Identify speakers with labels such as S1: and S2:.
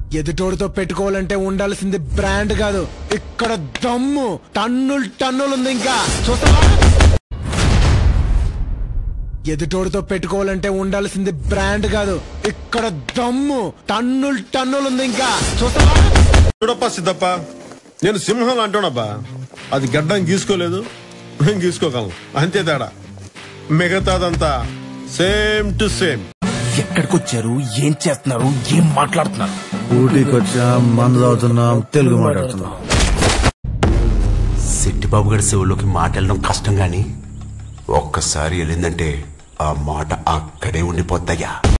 S1: ఎదుటోడితో పెట్టుకోవాలంటే ఉండాల్సింది బ్రాండ్ కాదు ఇక్కడ దమ్ము టన్నులు టన్నులు ఉంది ఇంకా చూస్తావా ఎదుటోడితో పెట్టుకోవాలంటే ఉండాల్సింది బ్రాండ్ కాదు ఇక్కడ దమ్ము టన్నులు టన్నులు ఉంది ఇంకా చూస్తావా
S2: చూడప్ప సిద్ధప్ప నేను సింహం అంటానబ్బా అది గడ్డం గీసుకోలేదు నేను గీసుకోగలను అంతే తేడా మిగతాదంతా సేమ్ టు సేమ్
S3: ఎక్కడికి వచ్చారు ఏం చేస్తున్నారు ఏం మాట్లాడుతున్నారు
S4: ఊటీకి వచ్చాం మందు తాగుతున్నాం తెలుగు మాట్లాడుతున్నాం
S5: సిట్టిబాబు గారి శివుల్లోకి మాట వెళ్ళడం కష్టం గాని ఒక్కసారి వెళ్ళిందంటే ఆ మాట అక్కడే ఉండిపోద్దయ్యా